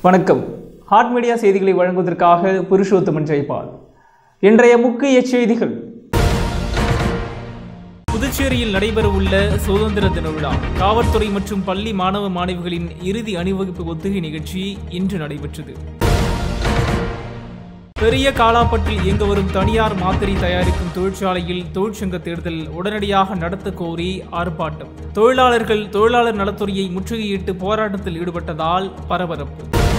வணக்கம் hot media செய்திகளை வழங்குவதற்காக புருஷோத்தமன் ஜெய்பால் இன்றைய முக்கிய செய்திகள் புதுச்சேரியில் நடைபெறவுள்ள சுதந்திர தின விழா காவல்துறை மற்றும் பள்ளி மாணவ மாணவிகளின் இறுதி அணிவகுப்பு ஒத்திகை நிகழ்ச்சி இன்று நடைபெற்றது பெரிய காலாப்பட்டில் இயங்க வரும் தனியார் மாத்திரை தயாரிக்கும் தொழிற்சாலையில் தொழிற்சங்க தேர்தல் உடனடியாக நடத்த கோரி ஆர்ப்பாட்டம் தொழிலாளர்கள் தொழிலாளர் நலத்துறையை முற்றுகையிட்டு போராட்டத்தில் ஈடுபட்டதால் பரபரப்பு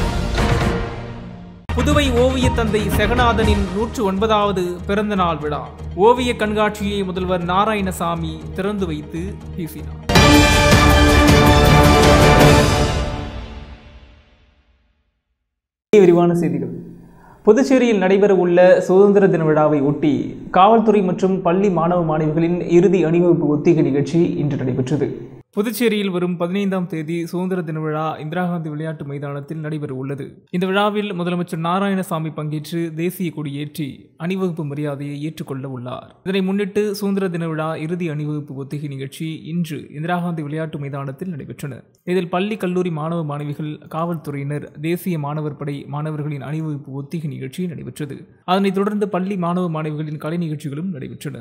புதுவை ஓவிய தந்தை செகநாதனின் நூற்று ஒன்பதாவது பிறந்த நாள் விழா ஓவிய கண்காட்சியை முதல்வர் நாராயணசாமி திறந்து வைத்து பேசினார் விரிவான செய்திகள் புதுச்சேரியில் நடைபெறவுள்ள சுதந்திர தின விழாவை ஒட்டி காவல்துறை மற்றும் பள்ளி மாணவ மாணவிகளின் இறுதி அணிவகுப்பு ஒத்திகை நிகழ்ச்சி இன்று நடைபெற்றது புதுச்சேரியில் வரும் பதினைந்தாம் தேதி சுதந்திர தின விழா இந்திரா காந்தி விளையாட்டு மைதானத்தில் நடைபெற உள்ளது இந்த விழாவில் முதலமைச்சர் நாராயணசாமி பங்கேற்று தேசிய கொடியேற்றி அணிவகுப்பு மரியாதையை ஏற்றுக்கொள்ள உள்ளார் இதனை முன்னிட்டு சுதந்திர தின விழா இறுதி அணிவகுப்பு ஒத்திகை நிகழ்ச்சி இன்று இந்திரா காந்தி விளையாட்டு மைதானத்தில் நடைபெற்றன இதில் பள்ளி கல்லூரி மாணவ மாணவிகள் காவல்துறையினர் தேசிய மாணவர் படை மாணவர்களின் அணிவகுப்பு ஒத்திகை நிகழ்ச்சி நடைபெற்றது அதனைத் தொடர்ந்து பள்ளி மாணவ மாணவிகளின் கலை நிகழ்ச்சிகளும் நடைபெற்றன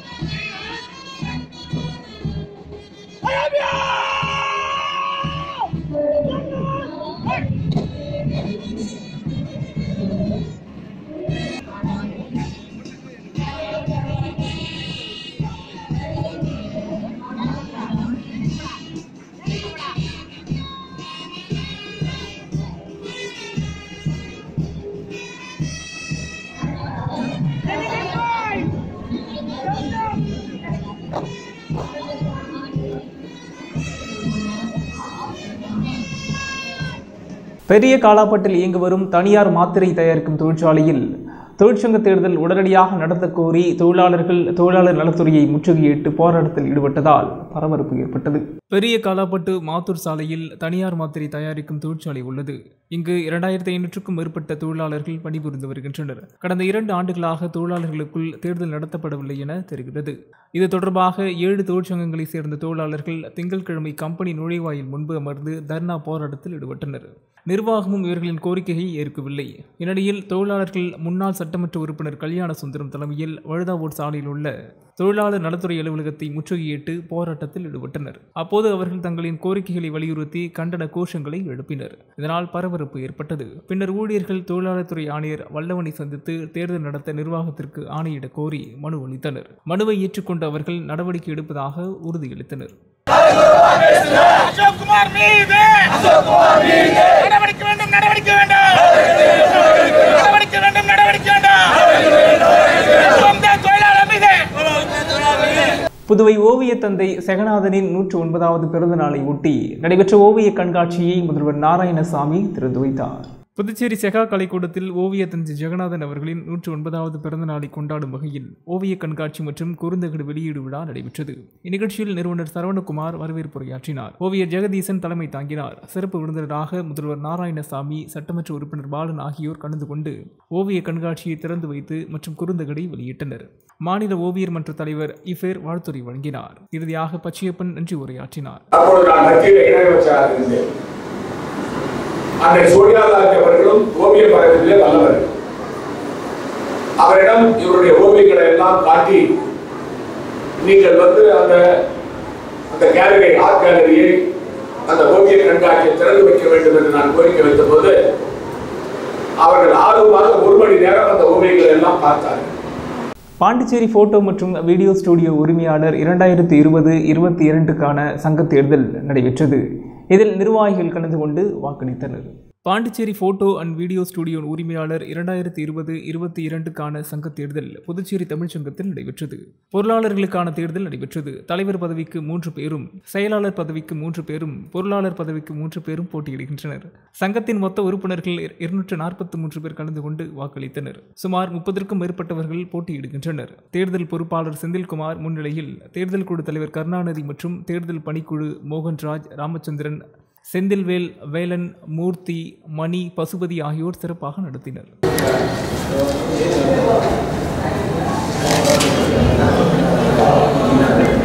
பெரிய காலாப்பட்டில் இயங்கி வரும் தனியார் மாத்திரை தயாரிக்கும் தொழிற்சாலையில் தொழிற்சங்க தேர்தல் உடனடியாக நடத்த கோரி தொழிலாளர்கள் தொழிலாளர் நலத்துறையை முற்றுகையிட்டு போராட்டத்தில் ஈடுபட்டதால் பரபரப்பு ஏற்பட்டது பெரிய காலாப்பட்டு மாத்தூர் சாலையில் தனியார் மாத்திரை தயாரிக்கும் தொழிற்சாலை உள்ளது இங்கு இரண்டாயிரத்தி ஐநூற்றுக்கும் மேற்பட்ட தொழிலாளர்கள் பணிபுரிந்து வருகின்றனர் கடந்த இரண்டு ஆண்டுகளாக தொழிலாளர்களுக்குள் தேர்தல் நடத்தப்படவில்லை என தெரிகிறது இது தொடர்பாக ஏழு தொழிற்சங்கங்களைச் சேர்ந்த தொழிலாளர்கள் திங்கட்கிழமை கம்பெனி நுழைவாயில் முன்பு அமர்ந்து தர்ணா போராட்டத்தில் ஈடுபட்டனர் நிர்வாகமும் இவர்களின் கோரிக்கையை ஏற்கவில்லை இந்நிலையில் தொழிலாளர்கள் முன்னாள் சட்டமன்ற உறுப்பினர் கல்யாண சுந்தரம் தலைமையில் வழுதாவூர் சாலையில் உள்ள தொழிலாளர் நலத்துறை அலுவலகத்தை முற்றுகையிட்டு போராட்டத்தில் ஈடுபட்டனர் அப்போது அவர்கள் தங்களின் கோரிக்கைகளை வலியுறுத்தி கண்டன கோஷங்களை எழுப்பினர் இதனால் பரபரப்பு ஏற்பட்டது பின்னர் ஊழியர்கள் தொழிலாளர் துறை ஆணையர் வல்லவனை சந்தித்து தேர்தல் நடத்த நிர்வாகத்திற்கு ஆணையிட கோரி மனு அளித்தனர் மனுவை ஏற்றுக்கொண்ட அவர்கள் நடவடிக்கை எடுப்பதாக உறுதியளித்தனர் அசோக் குமார் மீது நடவடிக்கை வேண்டும் நடவடிக்கை வேண்டும் நடவடிக்கை வேண்டும் நடவடிக்கை வேண்டும் சொந்த தொழிலாளர் மீது புதுவை ஓவிய தந்தை செகநாதனின் நூற்று ஒன்பதாவது பிறந்த நாளை ஒட்டி நடைபெற்ற ஓவிய கண்காட்சியை முதல்வர் நாராயணசாமி திறந்து வைத்தார் புதுச்சேரி செகா கலைக்கூடத்தில் ஓவிய தந்தை ஜெகநாதன் அவர்களின் நூற்று ஒன்பதாவது பிறந்த நாளை கொண்டாடும் வகையில் ஓவிய கண்காட்சி மற்றும் குறுந்தகடு வெளியீடு விழா நடைபெற்றது இந்நிகழ்ச்சியில் நிறுவனர் சரவணகுமார் வரவேற்புரையாற்றினார் ஓவியர் ஜெகதீசன் தலைமை தாங்கினார் சிறப்பு விருந்தினராக முதல்வர் நாராயணசாமி சட்டமன்ற உறுப்பினர் பாலன் ஆகியோர் கலந்து கொண்டு ஓவிய கண்காட்சியை திறந்து வைத்து மற்றும் குறுந்தகடை வெளியிட்டனர் மாநில ஓவியர் மன்ற தலைவர் இஃபேர் வாழ்த்துறை வழங்கினார் இறுதியாக பச்சையப்பன் நன்றி உரையாற்றினார் அப்பொழுது நான் மத்தியில் இணையமைச்சராக இருந்தேன் அன்றை சோனியாதாரி அவர்களும் ஓவியம் வரைவதிலே வல்லவர் அவரிடம் இவருடைய ஓவியங்களை எல்லாம் காட்டி நீங்கள் வந்து அந்த அந்த கேலரி ஆர்ட் கேலரியை அந்த ஓவிய கண்காட்சியை திறந்து வைக்க வேண்டும் என்று நான் கோரிக்கை வைத்தபோது அவர்கள் ஆர்வமாக ஒரு மணி நேரம் அந்த ஓவியங்களை எல்லாம் பார்த்தார்கள் பாண்டிச்சேரி போட்டோ மற்றும் வீடியோ ஸ்டுடியோ உரிமையாளர் இரண்டாயிரத்தி இருபது இருபத்தி இரண்டுக்கான சங்கத் தேர்தல் நடைபெற்றது இதில் நிர்வாகிகள் கலந்து கொண்டு வாக்களித்தனர் Pondicherry photo and video studio உரிமையாளர் இரண்டாயிரத்தி இருபது இருபத்தி இரண்டுக்கான சங்கத் தேர்தல் புதுச்சேரி தமிழ்ச்சங்கத்தில் நடைபெற்றது பொருளாளர்களுக்கான தேர்தல் நடைபெற்றது தலைவர் பதவிக்கு மூன்று பேரும் செயலாளர் பதவிக்கு மூன்று பேரும் பொருளாளர் பதவிக்கு மூன்று பேரும் போட்டியிடுகின்றனர் சங்கத்தின் மொத்த உறுப்பினர்கள் இருநூற்று நாற்பத்தி மூன்று பேர் கலந்து கொண்டு வாக்களித்தனர் சுமார் முப்பதற்கும் மேற்பட்டவர்கள் போட்டியிடுகின்றனர் தேர்தல் பொறுப்பாளர் செந்தில்குமார் முன்னிலையில் தேர்தல் குழு தலைவர் கருணாநிதி மற்றும் தேர்தல் பணிக்குழு மோகன்ராஜ் ராமச்சந்திரன் செந்தில்வேல் வேலன் மூர்த்தி மணி பசுபதி ஆகியோர் சிறப்பாக நடத்தினர் புதுச்சேரி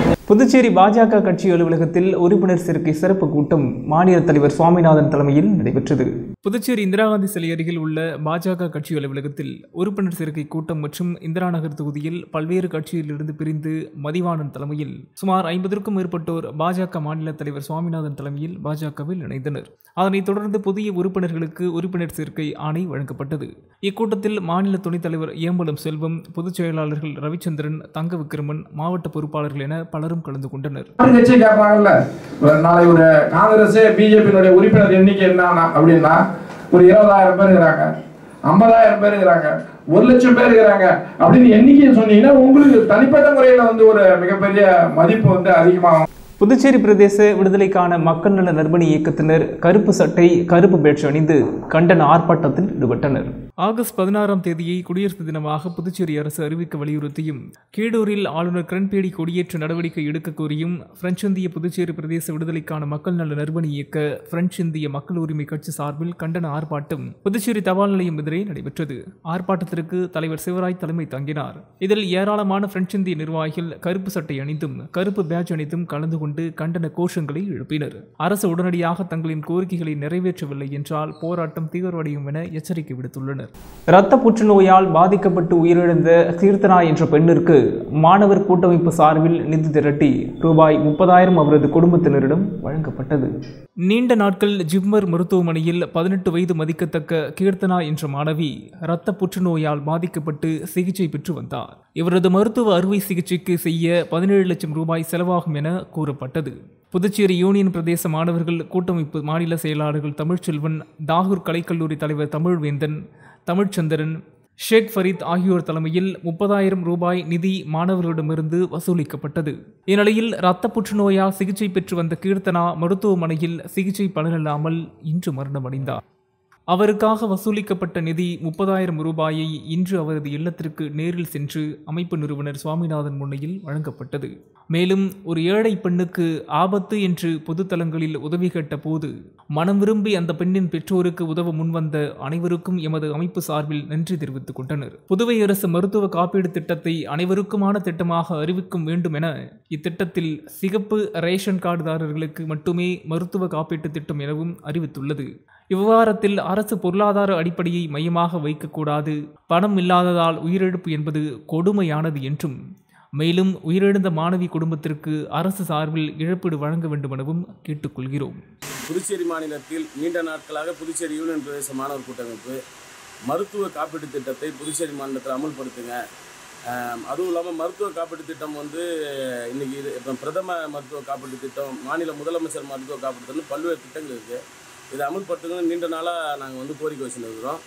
புதுச்சேரி பாஜக கட்சி அலுவலகத்தில் உறுப்பினர் சேர்க்கை சிறப்பு கூட்டம் மாநில தலைவர் சுவாமிநாதன் தலைமையில் நடைபெற்றது புதுச்சேரி இந்திரா காந்தி சிலை அருகில் உள்ள பாஜக கட்சி அலுவலகத்தில் உறுப்பினர் சேர்க்கை கூட்டம் மற்றும் இந்திரா நகர் தொகுதியில் பல்வேறு கட்சியிலிருந்து பிரிந்து மதிவாணன் தலைமையில் சுமார் ஐம்பதற்கும் மேற்பட்டோர் பாஜக மாநில தலைவர் சுவாமிநாதன் தலைமையில் பாஜகவில் இணைந்தனர் அதனைத் தொடர்ந்து புதிய உறுப்பினர்களுக்கு உறுப்பினர் சேர்க்கை ஆணை வழங்கப்பட்டது இக்கூட்டத்தில் மாநில துணைத் தலைவர் ஏம்பலம் செல்வம் பொதுச் செயலாளர்கள் ரவிச்சந்திரன் தங்க விக்ரமன் மாவட்ட பொறுப்பாளர்கள் என பலரும் கலந்து கொண்டனர் மாற்று கட்சி கேட்பாங்கல்ல ஒரு நாளை ஒரு காங்கிரஸ் பிஜேபியினுடைய உறுப்பினர் எண்ணிக்கை என்ன அப்படின்னா ஒரு இருபதாயிரம் பேர் இருக்கிறாங்க ஐம்பதாயிரம் பேர் இருக்கிறாங்க ஒரு லட்சம் பேர் இருக்கிறாங்க அப்படின்னு எண்ணிக்கையை சொன்னீங்கன்னா உங்களுக்கு தனிப்பட்ட முறையில வந்து ஒரு மிகப்பெரிய மதிப்பு வந்து அதிகமாகும் புதுச்சேரி பிரதேச விடுதலைக்கான மக்கள் நல நர்மணி இயக்கத்தினர் கருப்பு சட்டை கருப்பு பேட்ச் அணிந்து கண்டன ஆர்ப்பாட்டத்தில் ஈடுபட்டனர் ஆகஸ்ட் பதினாறாம் தேதியை குடியரசு தினமாக புதுச்சேரி அரசு அறிவிக்க வலியுறுத்தியும் கீழூரில் ஆளுநர் கிரண்பேடி கொடியேற்ற நடவடிக்கை எடுக்க கோரியும் பிரெஞ்சு இந்திய புதுச்சேரி பிரதேச விடுதலைக்கான மக்கள் நல நர்மணி இயக்க பிரெஞ்சு இந்திய மக்கள் உரிமை கட்சி சார்பில் கண்டன ஆர்ப்பாட்டம் புதுச்சேரி தபால் நிலையம் எதிரே நடைபெற்றது ஆர்ப்பாட்டத்திற்கு தலைவர் சிவராய் தலைமை தாங்கினார் இதில் ஏராளமான பிரெஞ்சு இந்திய நிர்வாகிகள் கருப்பு சட்டை அணிந்தும் கருப்பு பேட்ச் அணிந்தும் கலந்து கொண்டு கண்டன கோஷங்களை எழுப்பினர் அரசு உடனடியாக தங்களின் கோரிக்கைகளை நிறைவேற்றவில்லை என்றால் போராட்டம் தீவிரமடையும் என எச்சரிக்கை விடுத்துள்ளனர் இரத்த புற்றுநோயால் பாதிக்கப்பட்டு உயிரிழந்த கீர்த்தனா என்ற பெண்ணிற்கு மாணவர் கூட்டமைப்பு சார்பில் நிதி திரட்டி ரூபாய் முப்பதாயிரம் அவரது குடும்பத்தினரிடம் வழங்கப்பட்டது நீண்ட நாட்கள் ஜிப்மர் மருத்துவமனையில் பதினெட்டு வயது மதிக்கத்தக்க கீர்த்தனா என்ற மாணவி இரத்த புற்றுநோயால் பாதிக்கப்பட்டு சிகிச்சை பெற்று வந்தார் இவரது மருத்துவ அறுவை சிகிச்சைக்கு செய்ய பதினேழு லட்சம் ரூபாய் செலவாகும் என கூறப்பட்டது புதுச்சேரி யூனியன் பிரதேச மாணவர்கள் கூட்டமைப்பு மாநில செயலாளர்கள் தமிழ்ச்செல்வன் தாகூர் கலைக்கல்லூரி தலைவர் தமிழ்வேந்தன் தமிழ்ச்சந்திரன் ஷேக் ஃபரீத் ஆகியோர் தலைமையில் முப்பதாயிரம் ரூபாய் நிதி மாணவர்களிடமிருந்து வசூலிக்கப்பட்டது இந்நிலையில் இரத்த புற்றுநோயால் சிகிச்சை பெற்று வந்த கீர்த்தனா மருத்துவமனையில் சிகிச்சை பலனில்லாமல் இன்று மரணமடைந்தார் அவருக்காக வசூலிக்கப்பட்ட நிதி முப்பதாயிரம் ரூபாயை இன்று அவரது இல்லத்திற்கு நேரில் சென்று அமைப்பு நிறுவனர் சுவாமிநாதன் முன்னையில் வழங்கப்பட்டது மேலும் ஒரு ஏழை பெண்ணுக்கு ஆபத்து என்று பொதுத்தலங்களில் உதவி கேட்ட போது மனம் விரும்பி அந்த பெண்ணின் பெற்றோருக்கு உதவ முன்வந்த அனைவருக்கும் எமது அமைப்பு சார்பில் நன்றி தெரிவித்துக் கொண்டனர் புதுவை அரசு மருத்துவ காப்பீடு திட்டத்தை அனைவருக்குமான திட்டமாக அறிவிக்கும் வேண்டும் என இத்திட்டத்தில் சிகப்பு ரேஷன் கார்டுதாரர்களுக்கு மட்டுமே மருத்துவ காப்பீட்டு திட்டம் எனவும் அறிவித்துள்ளது இவ்விவகாரத்தில் அரசு பொருளாதார அடிப்படையை மையமாக வைக்கக்கூடாது பணம் இல்லாததால் உயிரிழப்பு என்பது கொடுமையானது என்றும் மேலும் உயிரிழந்த மாணவி குடும்பத்திற்கு அரசு சார்பில் இழப்பீடு வழங்க வேண்டும் எனவும் கேட்டுக்கொள்கிறோம் புதுச்சேரி மாநிலத்தில் நீண்ட நாட்களாக புதுச்சேரி யூனியன் பிரதேச மாணவர் கூட்டமைப்பு மருத்துவ காப்பீட்டு திட்டத்தை புதுச்சேரி மாநிலத்தில் அமுல்படுத்துங்க ஆம், அதுவும் இல்லாமல் மருத்துவ காப்பீட்டு திட்டம் வந்து இன்னைக்கு இது இப்போ பிரதம மருத்துவ காப்பீட்டு திட்டம் மாநில முதலமைச்சர் மருத்துவ காப்பீட்டு திட்டம் பல்வேறு திட்டங்கள் இருக்குது இதை அமுல்படுத்துங்கன்னு நீண்ட நாளாக நாங்கள் வந்து கோரிக்கை வச்சுருக்கிறோம்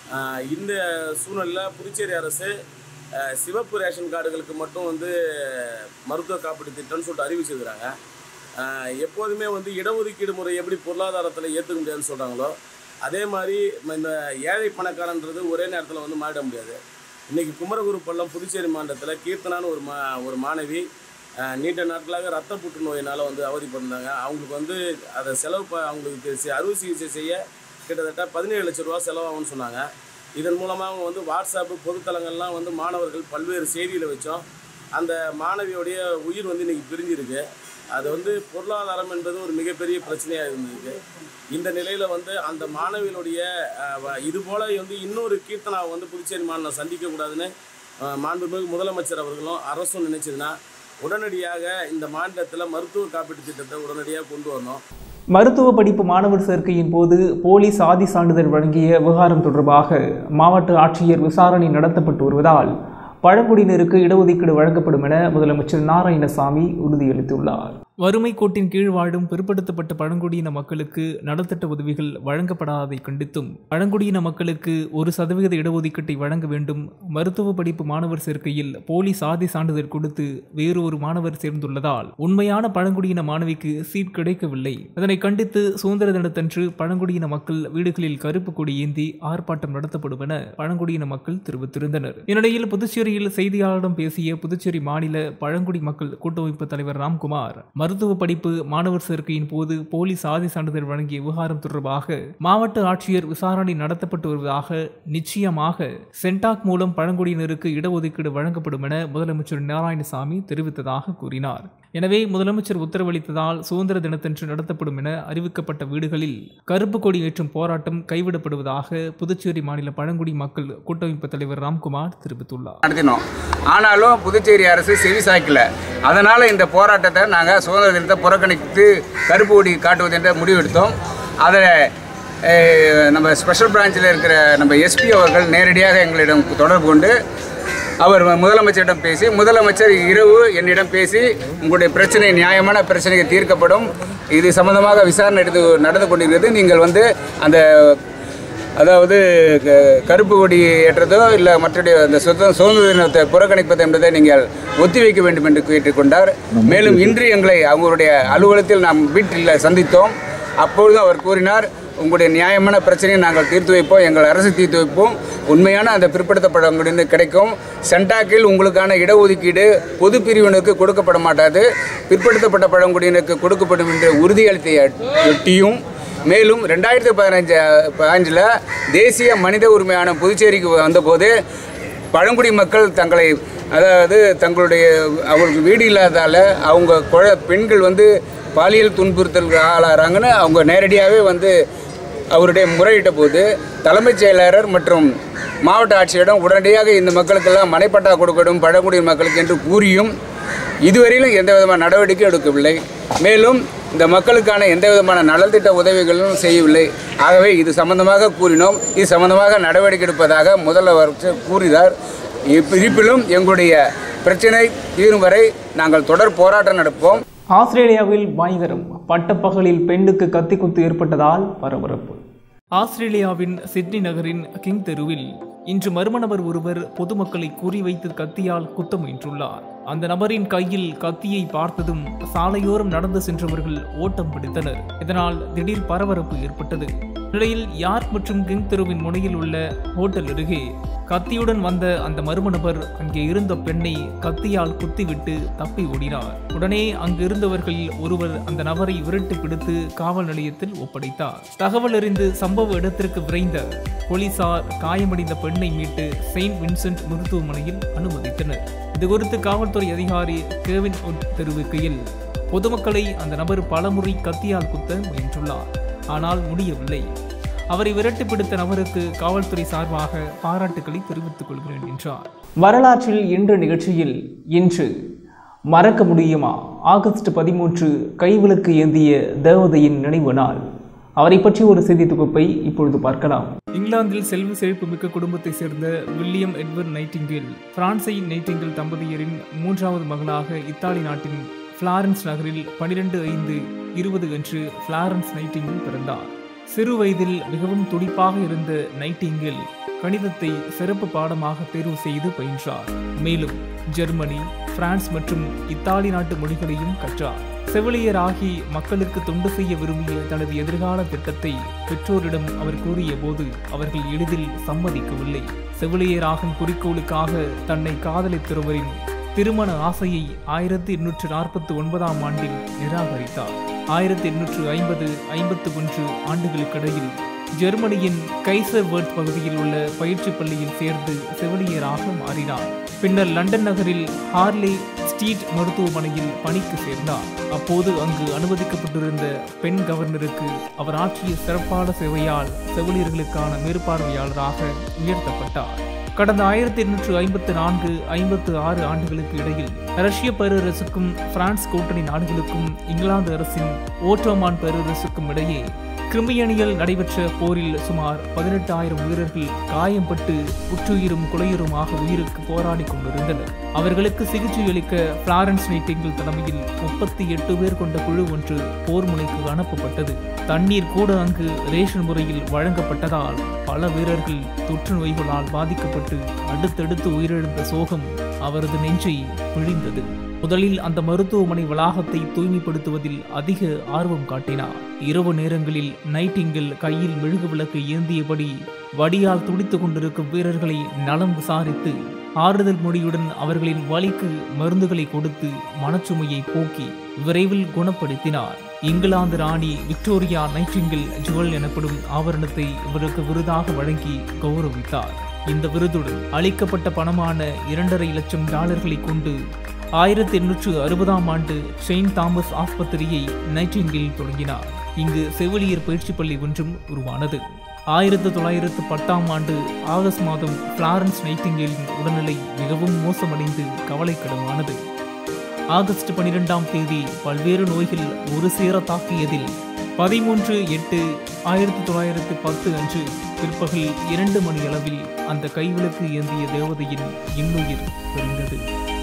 இந்த சூழ்நிலையில் புதுச்சேரி அரசு ஆஹ், சிவப்பு ரேஷன் கார்டுகளுக்கு மட்டும் வந்து மருத்துவ காப்பீட்டு திட்டம்னு சொல்லிட்டு அறிவிச்சிருக்கிறாங்க ஆஹ் எப்போதுமே வந்து இடஒதுக்கீடு முறை எப்படி பொருளாதாரத்தில் ஏற்றுக்க முடியாதுன்னு சொல்கிறாங்களோ அதே மாதிரி ம- இந்த ஏழை பணக்காரன்றது ஒரே நேரத்தில் வந்து மாறிட முடியாது இன்றைக்கி குமரகுரு பள்ளம் புதுச்சேரி மாநிலத்தில் கீர்த்தனான்னு ஒரு மா ஒரு மாணவி ஆஹ் நீண்ட நாட்களாக ரத்த புற்றுநோயினால் வந்து அவதிப்பட்டிருந்தாங்க அவங்களுக்கு வந்து அதை செலவு ப அவங்களுக்கு சி- அறுவை சிகிச்சை செய்ய கிட்டத்தட்ட பதினேழு லட்ச ரூபா செலவாகும்னு சொன்னாங்க இதன் மூலமாக அவங்க வந்து வாட்ஸ்அப்பு பொதுத்தளங்கள்லாம் வந்து மாணவர்கள் பல்வேறு செய்திகளை வச்சோம் அந்த மாணவியோடைய உயிர் வந்து இன்னைக்கு பிரிஞ்சிருக்கு அது வந்து பொருளாதாரம் என்பது ஒரு மிகப்பெரிய பிரச்சனையாக இருந்திருக்கு இந்த நிலையில் வந்து அந்த மாணவிகளுடைய அஹ், வ- இது போல வந்து இன்னொரு கீர்த்தனாவை வந்து புதுச்சேரி மாநிலம் சந்திக்கக்கூடாதுன்னு அஹ், மாண்புமிகு முதலமைச்சர் அவர்களும் அரசும் நினைச்சதுன்னா உடனடியாக இந்த மாநிலத்தில் மருத்துவ காப்பீட்டு திட்டத்தை உடனடியாக கொண்டு வரணும் மருத்துவ படிப்பு மாணவர் சேர்க்கையின் போது போலி சாதி சான்றிதழ் வழங்கிய விவகாரம் தொடர்பாக மாவட்ட ஆட்சியர் விசாரணை நடத்தப்பட்டு வருவதால் பழங்குடியினருக்கு இடஒதுக்கீடு வழங்கப்படும் என முதலமைச்சர் நாராயணசாமி உறுதியளித்துள்ளார் வறுமை கோட்டின் கீழ் வாழும் பிற்படுத்தப்பட்ட பழங்குடியின மக்களுக்கு நலத்திட்ட உதவிகள் வழங்கப்படாததை கண்டித்தும் பழங்குடியின மக்களுக்கு ஒரு சதவிகித இடஒதுக்கீட்டை வழங்க வேண்டும் மருத்துவ படிப்பு மாணவர் சேர்க்கையில் போலி சாதி சான்றிதழ் கொடுத்து வேறு ஒரு மாணவர் சேர்ந்துள்ளதால் உண்மையான பழங்குடியின மாணவிக்கு சீட் கிடைக்கவில்லை இதனை கண்டித்து சுதந்திர தினத்தன்று பழங்குடியின மக்கள் வீடுகளில் கருப்பு கொடி ஏந்தி ஆர்ப்பாட்டம் நடத்தப்படும் என பழங்குடியின மக்கள் தெரிவித்திருந்தனர் இந்நிலையில் புதுச்சேரியில் செய்தியாளரிடம் பேசிய புதுச்சேரி மாநில பழங்குடி மக்கள் கூட்டமைப்பு தலைவர் ராம்குமார் மருத்துவ படிப்பு மாணவர் சேர்க்கையின் போது போலி சாதி சான்றிதழ் வழங்கிய விவகாரம் தொடர்பாக மாவட்ட ஆட்சியர் விசாரணை நடத்தப்பட்டு வருவதாக நிச்சயமாக சென்டாக் மூலம் பழங்குடியினருக்கு இடஒதுக்கீடு வழங்கப்படும் என முதலமைச்சர் நாராயணசாமி தெரிவித்ததாக கூறினார் எனவே முதலமைச்சர் உத்தரவளித்ததால் சுதந்திர தினத்தன்று நடத்தப்படும் என அறிவிக்கப்பட்ட வீடுகளில் கருப்பு கொடி ஏற்றும் போராட்டம் கைவிடப்படுவதாக புதுச்சேரி மாநில பழங்குடி மக்கள் கூட்டமைப்பு தலைவர் ராம்குமார் தெரிவித்துள்ளார் நடத்தினோம் ஆனாலும் புதுச்சேரி அரசு செவி சாய்க்கல அதனால் இந்த போராட்டத்தை நாங்கள் சுதந்திர தினத்தை புறக்கணித்து கருப்பு கொடி காட்டுவது என்ற முடிவெடுத்தோம் அதை அஹ், நம்ம ஸ்பெஷல் பிரான்ச்சில் இருக்கிற நம்ம எஸ்பி அவர்கள் நேரடியாக எங்களிடம் தொடர்பு கொண்டு அவர் முதலமைச்சரிடம் பேசி முதலமைச்சர் இரவு என்னிடம் பேசி உங்களுடைய பிரச்சனை நியாயமான பிரச்சனைக்கு தீர்க்கப்படும் இது சம்பந்தமாக விசாரணை எடுத்து நடந்து கொண்டிருக்கிறது நீங்கள் வந்து அந்த அதாவது க- கருப்பு கொடி ஏற்றதோ இல்லை மற்ற அந்த சுத சுதந்திர தினத்தை புறக்கணிப்பது என்பதை நீங்கள் ஒத்திவைக்க வேண்டும் என்று கேட்டுக்கொண்டார் மேலும் இன்று எங்களை அவங்களுடைய அலுவலகத்தில் நாம் வீட்டில் சந்தித்தோம் அப்பொழுது அவர் கூறினார் உங்களுடைய நியாயமான பிரச்சனையை நாங்கள் தீர்த்து வைப்போம் எங்கள் அரசு தீர்த்து வைப்போம் உண்மையான அந்த பிற்படுத்தப்படவங்களுக்கு கிடைக்கும் சென்டாக்கில் உங்களுக்கான இடஒதுக்கீடு பொது பிரிவினருக்கு கொடுக்கப்பட மாட்டாது பிற்படுத்தப்பட்ட பழங்குடியினருக்கு கொடுக்கப்படும் என்று உறுதியளித்தை எட்டியும் மேலும் ரெண்டாயிரத்தி பதினஞ்சு பதினஞ்சில் தேசிய மனித உரிமை ஆணையம் புதுச்சேரிக்கு வந்தபோது பழங்குடி மக்கள் தங்களை அதாவது தங்களுடைய அவங்களுக்கு வீடு இல்லாதால அவங்க குழ பெண்கள் வந்து பாலியல் துன்புறுத்தலுக்கு ஆளாகிறாங்கன்னு அவங்க நேரடியாகவே வந்து அவருடைய முறையிட்ட போது தலைமைச் செயலாளர் மற்றும் மாவட்ட ஆட்சியரிடம் உடனடியாக இந்த மக்களுக்கெல்லாம் மனைப்பட்டா கொடுக்கணும் பழங்குடியின மக்களுக்கு என்று கூறியும் இதுவரையிலும் எந்த விதமான நடவடிக்கை எடுக்கவில்லை மேலும் இந்த மக்களுக்கான எந்த விதமான நலத்திட்ட உதவிகளும் செய்யவில்லை ஆகவே இது சம்பந்தமாக கூறினோம் இது சம்பந்தமாக நடவடிக்கை எடுப்பதாக முதல்வர் கூறினார் இப்- இருப்பினும் எங்களுடைய பிரச்சனை தீரும் வரை நாங்கள் தொடர் போராட்டம் நடப்போம் ஆஸ்திரேலியாவில் பயங்கரம் பட்டப்பகலில் பெண்ணுக்கு கத்தி குத்து ஏற்பட்டதால் பரபரப்பு ஆஸ்திரேலியாவின் சிட்னி நகரின் கிங் தெருவில் இன்று மர்ம நபர் ஒருவர் பொதுமக்களை குறிவைத்து கத்தியால் குத்த முயன்றுள்ளார் அந்த நபரின் கையில் கத்தியை பார்த்ததும் சாலையோரம் நடந்து சென்றவர்கள் ஓட்டம் பிடித்தனர் இதனால் திடீர் பரபரப்பு ஏற்பட்டது நிலையில் யார்க் மற்றும் கிங் தெருவின் முனையில் உள்ள ஹோட்டல் அருகே கத்தியுடன் வந்த அந்த மர்ம நபர் அங்கே இருந்த பெண்ணை கத்தியால் குத்திவிட்டு தப்பி ஓடினார் உடனே அங்கு இருந்தவர்களில் ஒருவர் அந்த நபரை விரட்டு பிடித்து காவல் நிலையத்தில் ஒப்படைத்தார் தகவல் அறிந்து சம்பவ இடத்திற்கு விரைந்த போலீசார் காயமடைந்த பெண்ணை மீட்டு செயின்ட் வின்சென்ட் மருத்துவமனையில் அனுமதித்தனர் இதுகுறித்து காவல்துறை அதிகாரி கேவின் உட் தெரிவிக்கையில் பொதுமக்களை அந்த நபர் பலமுறை கத்தியால் குத்த முயன்றுள்ளார் ஆனால் முடியவில்லை அவரை விரட்டி பிடித்த நபருக்கு காவல்துறை சார்பாக பாராட்டுக்களை தெரிவித்துக் கொள்கிறேன் என்றார் வரலாற்றில் இன்று நிகழ்ச்சியில் இன்று மறக்க முடியுமா ஆகஸ்ட் பதிமூன்று கைவிளக்கு ஏந்திய தேவதையின் நினைவு நாள் அவரை பற்றி ஒரு செய்தி தொகுப்பை இப்பொழுது பார்க்கலாம் இங்கிலாந்தில் செல்வ செழிப்பு மிக்க குடும்பத்தைச் சேர்ந்த வில்லியம் எட்வர்ட் நைட்டிங்கேல் பிரான்சை நைட்டிங்கேல் தம்பதியரின் மூன்றாவது மகனாக இத்தாலி நாட்டின் பிளாரன்ஸ் நகரில் பனிரெண்டு ஐந்து இருபது அன்று பிளாரன்ஸ் நைட்டிங்கேல் பிறந்தார் சிறு வயதில் மிகவும் துடிப்பாக இருந்த நைட்டிங்கேல் கணிதத்தை சிறப்பு பாடமாக தேர்வு செய்து பயின்றார் மேலும் ஜெர்மனி பிரான்ஸ் மற்றும் இத்தாலி நாட்டு மொழிகளையும் கற்றார் செவிலியராகி மக்களுக்கு தொண்டு செய்ய விரும்பிய தனது எதிர்கால திட்டத்தை பெற்றோரிடம் அவர் கூறிய போது அவர்கள் எளிதில் சம்மதிக்கவில்லை செவிலியராகும் குறிக்கோளுக்காக தன்னை காதலித்தொருவரின் திருமண ஆசையை ஆயிரத்தி எண்ணூற்று நாற்பத்தி ஒன்பதாம் ஆண்டில் நிராகரித்தார் ஆயிரத்தி எண்ணூற்று ஐம்பது ஐம்பத்து ஒன்று ஆண்டுகளுக்கிடையில் ஜெர்மனியின் கைசர்வர்ட் பகுதியில் உள்ள பயிற்சி பள்ளியில் சேர்ந்து செவிலியராக மாறினார் பின்னர் லண்டன் நகரில் ஹார்லே ஸ்ட்ரீட் மருத்துவமனையில் பணிக்கு சேர்ந்தார் அப்போது அங்கு அனுமதிக்கப்பட்டிருந்த பெண் கவர்னருக்கு அவர் ஆற்றிய சிறப்பான சேவையால் செவிலியர்களுக்கான மேற்பார்வையாளராக உயர்த்தப்பட்டார் கடந்த ஆயிரத்தி எண்ணூற்று ஐம்பத்து நான்கு ஐம்பத்து ஆறு ஆண்டுகளுக்கு இடையில் ரஷ்ய பேரரசுக்கும் பிரான்ஸ் கூட்டணி நாடுகளுக்கும் இங்கிலாந்து அரசின் ஓட்டோமான் பேரரசுக்கும் இடையே கிரிமியனியில் நடைபெற்ற போரில் சுமார் பதினெட்டாயிரம் வீரர்கள் காயம்பட்டு உற்றுயிரும் குலையுருமாக உயிருக்கு போராடி கொண்டிருந்தனர் அவர்களுக்கு சிகிச்சை அளிக்க பிளாரன்ஸ் நைட்டிங்கில் தலைமையில் முப்பத்தி எட்டு பேர் கொண்ட குழு ஒன்று போர் முனைக்கு அனுப்பப்பட்டது தண்ணீர் கூட அங்கு ரேஷன் முறையில் வழங்கப்பட்டதால் பல வீரர்கள் தொற்று நோய்களால் பாதிக்கப்பட்டு அடுத்தடுத்து உயிரிழந்த சோகம் அவரது நெஞ்சை பிழிந்தது முதலில் அந்த மருத்துவமனை வளாகத்தை தூய்மைப்படுத்துவதில் அதிக ஆர்வம் காட்டினார் இரவு நேரங்களில் நைட்டிங்கில் கையில் மெழுகு விளக்கு ஏந்தியபடி வடியால் துடித்துக் கொண்டிருக்கும் வீரர்களை நலம் விசாரித்து ஆறுதல் மொழியுடன் அவர்களின் வலிக்கு மருந்துகளை கொடுத்து மனச்சுமையை போக்கி விரைவில் குணப்படுத்தினார் இங்கிலாந்து ராணி விக்டோரியா நைட்டிங்கில் ஜுவல் எனப்படும் ஆபரணத்தை இவருக்கு விருதாக வழங்கி கௌரவித்தார் இந்த விருதுடன் அளிக்கப்பட்ட பணமான இரண்டரை லட்சம் டாலர்களை கொண்டு ஆயிரத்தி எண்ணூற்று அறுபதாம் ஆண்டு செயின்ட் தாமஸ் ஆஸ்பத்திரியை நைட்டிங்கில் தொடங்கினார் இங்கு செவிலியர் பயிற்சி பள்ளி ஒன்றும் உருவானது ஆயிரத்து தொள்ளாயிரத்து பத்தாம் ஆண்டு ஆகஸ்ட் மாதம் பிளாரன்ஸ் நைட்டிங்கேலின் உடல்நிலை மிகவும் மோசமடைந்து கவலைக்கிடமானது ஆகஸ்ட் பனிரெண்டாம் தேதி பல்வேறு நோய்கள் ஒரு சேர தாக்கியதில் பதிமூன்று எட்டு ஆயிரத்தி தொள்ளாயிரத்து பத்து அன்று பிற்பகல் இரண்டு மணி அளவில் அந்த கைவிளக்கு ஏந்திய தேவதையின் இன்னுயிர் பிரிந்தது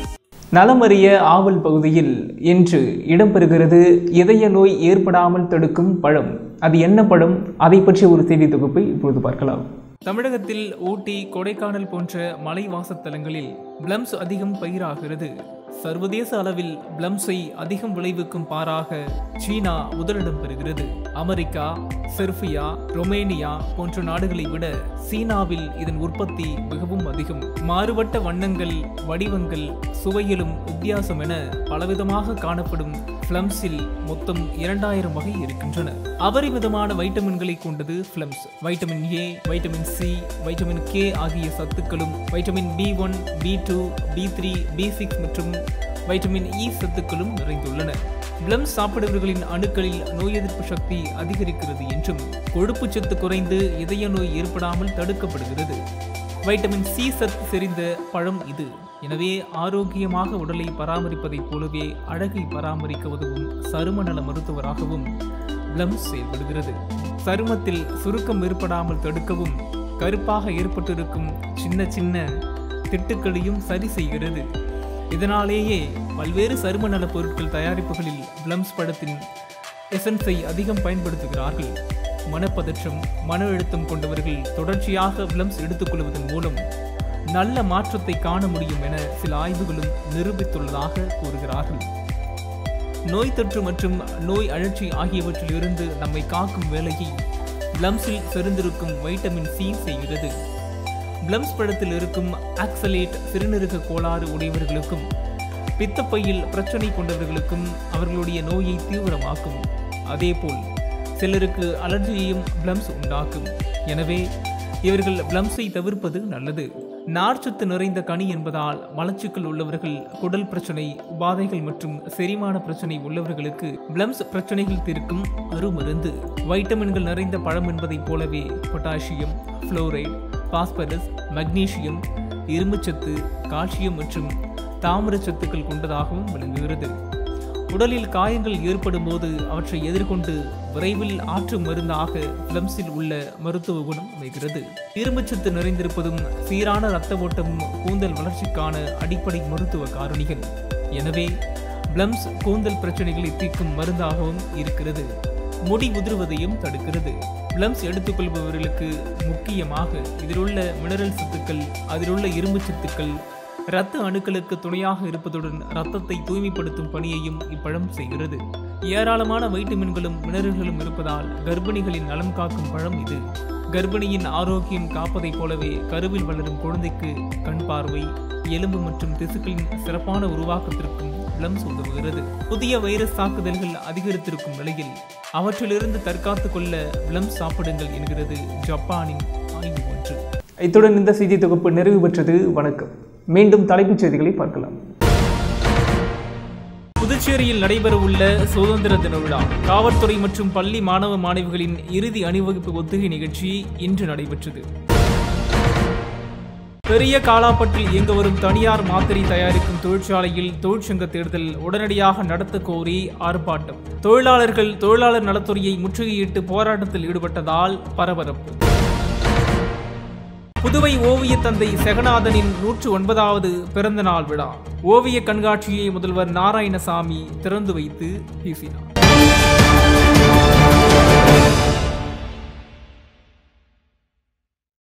நலமறிய ஆவல் பகுதியில் இன்று இடம்பெறுகிறது இதய நோய் ஏற்படாமல் தடுக்கும் பழம் அது என்ன பழம் அதை பற்றிய ஒரு செய்தி தொகுப்பை இப்பொழுது பார்க்கலாம் தமிழகத்தில் ஊட்டி கொடைக்கானல் போன்ற மலைவாசத்தலங்களில் பிளம்ஸ் அதிகம் பயிராகிறது சர்வதேச அளவில் பிளம்ஸை அதிகம் விளைவிக்கும் பாராக சீனா முதலிடம் பெறுகிறது அமெரிக்கா செர்பியா ரொமேனியா போன்ற நாடுகளை விட சீனாவில் இதன் உற்பத்தி மிகவும் அதிகம் மாறுபட்ட வண்ணங்கள் வடிவங்கள் சுவையிலும் வித்தியாசம் என பலவிதமாக காணப்படும் பிளம்ஸில் மொத்தம் இரண்டாயிரம் வகை இருக்கின்றன அபரிமிதமான வைட்டமின்களை கொண்டது plums vitamin A vitamin C vitamin K ஆகிய சத்துக்களும் vitamin B one B two B three B six மற்றும் வைட்டமின் இ சத்துக்களும் நிறைந்துள்ளன பிளம்ஸ் சாப்பிடுபவர்களின் அணுக்களில் நோய் எதிர்ப்பு சக்தி அதிகரிக்கிறது என்றும் கொழுப்பு சத்து குறைந்து இதய நோய் ஏற்படாமல் தடுக்கப்படுகிறது வைட்டமின் சி சத்து செறிந்த பழம் இது எனவே ஆரோக்கியமாக உடலை பராமரிப்பதைப் போலவே அழகை பராமரிக்க உதவும் சரும நல மருத்துவராகவும் பிளம்ஸ் செயல்படுகிறது சருமத்தில் சுருக்கம் ஏற்படாமல் தடுக்கவும் கருப்பாக ஏற்பட்டிருக்கும் சின்ன சின்ன திட்டுக்களையும் சரி செய்கிறது இதனாலேயே பல்வேறு சரும நல பொருட்கள் தயாரிப்புகளில் பிளம்ஸ் பழத்தின் எசன்ஸை அதிகம் பயன்படுத்துகிறார்கள் மனப்பதற்றம் மன அழுத்தம் கொண்டவர்கள் தொடர்ச்சியாக பிளம்ஸ் எடுத்துக்கொள்வதன் மூலம் நல்ல மாற்றத்தை காண முடியும் என சில ஆய்வுகளும் நிரூபித்துள்ளதாக கூறுகிறார்கள் நோய் தொற்று மற்றும் நோய் அழற்சி ஆகியவற்றிலிருந்து நம்மை காக்கும் வேலையை பிளம்ஸில் செறிந்திருக்கும் வைட்டமின் சி செய்கிறது பிளம்ஸ் பழத்தில் இருக்கும் ஆக்சலேட் சிறுநீரக கோளாறு உடையவர்களுக்கும் பித்தப்பையில் பிரச்சனை கொண்டவர்களுக்கும் அவர்களுடைய நோயை தீவிரமாக்கும் அதேபோல் சிலருக்கு அலர்ஜியையும் பிளம்ஸ் உண்டாக்கும் எனவே இவர்கள் பிளம்ஸை தவிர்ப்பது நல்லது நார்ச்சத்து நிறைந்த கனி என்பதால் மலச்சிக்கல் உள்ளவர்கள் குடல் பிரச்சனை உபாதைகள் மற்றும் செரிமான பிரச்சனை உள்ளவர்களுக்கு பிளம்ஸ் பிரச்சனைகள் தீர்க்கும் அருமருந்து வைட்டமின்கள் நிறைந்த பழம் என்பதைப் போலவே பொட்டாசியம் புளோரைட் பாஸ்பரஸ் மக்னீசியம் இரும்புச்சத்து கால்சியம் மற்றும் தாமிரச் சத்துக்கள் கொண்டதாகவும் விளங்குகிறது உடலில் காயங்கள் ஏற்படும் போது அவற்றை எதிர்கொண்டு விரைவில் ஆற்றும் மருந்தாக பிளம்ஸில் உள்ள மருத்துவ குணம் அமைகிறது இரும்புச்சத்து நிறைந்திருப்பதும் சீரான இரத்த ஓட்டமும் கூந்தல் வளர்ச்சிக்கான அடிப்படை மருத்துவ காரணிகள் எனவே பிளம்ஸ் கூந்தல் பிரச்சனைகளை தீர்க்கும் மருந்தாகவும் இருக்கிறது முடி உதிர்வதையும் தடுக்கிறது பிளம்ஸ் எடுத்துக்கொள்பவர்களுக்கு முக்கியமாக இதிலுள்ள மினரல் சத்துக்கள் அதிலுள்ள இரும்பு சத்துக்கள் இரத்த அணுக்களுக்கு துணையாக இருப்பதுடன் இரத்தத்தை தூய்மைப்படுத்தும் பணியையும் இப்பழம் செய்கிறது ஏராளமான வைட்டமின்களும் மினரல்களும் இருப்பதால் கர்ப்பிணிகளின் நலம் காக்கும் பழம் இது கர்ப்பிணியின் ஆரோக்கியம் காப்பதைப் போலவே கருவில் வளரும் குழந்தைக்கு கண் பார்வை எலும்பு மற்றும் திசுக்களின் சிறப்பான உருவாக்கத்திற்கும் பிளம்ஸ் உதவுகிறது புதிய வைரஸ் தாக்குதல்கள் அதிகரித்திருக்கும் நிலையில் அவற்றிலிருந்து தற்காத்துக் கொள்ள பிளம்ஸ் சாப்பிடுங்கள் என்கிறது ஜப்பானின் ஆய்வு ஒன்று இத்துடன் இந்த செய்தி தொகுப்பு நிறைவு பெற்றது வணக்கம் மீண்டும் தலைப்புச் செய்திகளை பார்க்கலாம் புதுச்சேரியில் நடைபெறவுள்ள சுதந்திர தின விழா காவல்துறை மற்றும் பள்ளி மாணவ மாணவிகளின் இறுதி அணிவகுப்பு ஒத்திகை நிகழ்ச்சி இன்று நடைபெற்றது பெரிய காலாப்பட்டில் இயங்க வரும் தனியார் மாத்திரை தயாரிக்கும் தொழிற்சாலையில் தொழிற்சங்க தேர்தல் உடனடியாக நடத்த கோரி ஆர்ப்பாட்டம் தொழிலாளர்கள் தொழிலாளர் நலத்துறையை முற்றுகையிட்டு போராட்டத்தில் ஈடுபட்டதால் பரபரப்பு புதுவை ஓவிய தந்தை செகநாதனின் நூற்று ஒன்பதாவது பிறந்த நாள் விழா ஓவிய கண்காட்சியை முதல்வர் நாராயணசாமி திறந்து வைத்து பேசினார்